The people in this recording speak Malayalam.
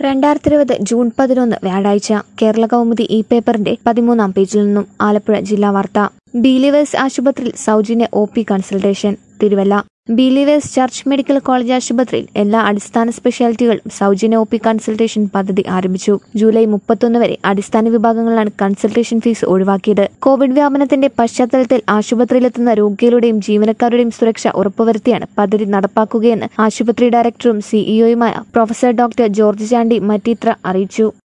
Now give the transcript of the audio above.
രണ്ടായിരത്തി ഇരുപത് ജൂൺ പതിനൊന്ന് വ്യാഴാഴ്ച കേരള കൗമുദി ഇ പേപ്പറിന്റെ പതിമൂന്നാം പേജിൽ നിന്നും ആലപ്പുഴ ജില്ലാ വാർത്ത ബിലീവേഴ്സ് ആശുപത്രിയിൽ സൗജന്യ O P consultation Thiruvalla Believers church medical college ആശുപത്രിയിൽ എല്ലാ അടിസ്ഥാന സ്പെഷ്യാലിറ്റികളും സൗജന്യ ഒ പി കൺസൾട്ടേഷൻ പദ്ധതി ആരംഭിച്ചു ജൂലൈ മുപ്പത്തൊന്ന് വരെ അടിസ്ഥാന വിഭാഗങ്ങളിലാണ് കൺസൾട്ടേഷൻ ഫീസ് ഒഴിവാക്കിയത് കോവിഡ് വ്യാപനത്തിന്റെ പശ്ചാത്തലത്തിൽ ആശുപത്രിയിലെത്തുന്ന രോഗികളുടെയും ജീവനക്കാരുടെയും സുരക്ഷ ഉറപ്പുവരുത്തിയാണ് പദ്ധതി നടപ്പാക്കുകയെന്ന് ആശുപത്രി ഡയറക്ടറും സിഇഒയുമായ പ്രൊഫസർ ഡോക്ടർ ജോർജ് ചാണ്ടി മറ്റീത്ര അറിയിച്ചു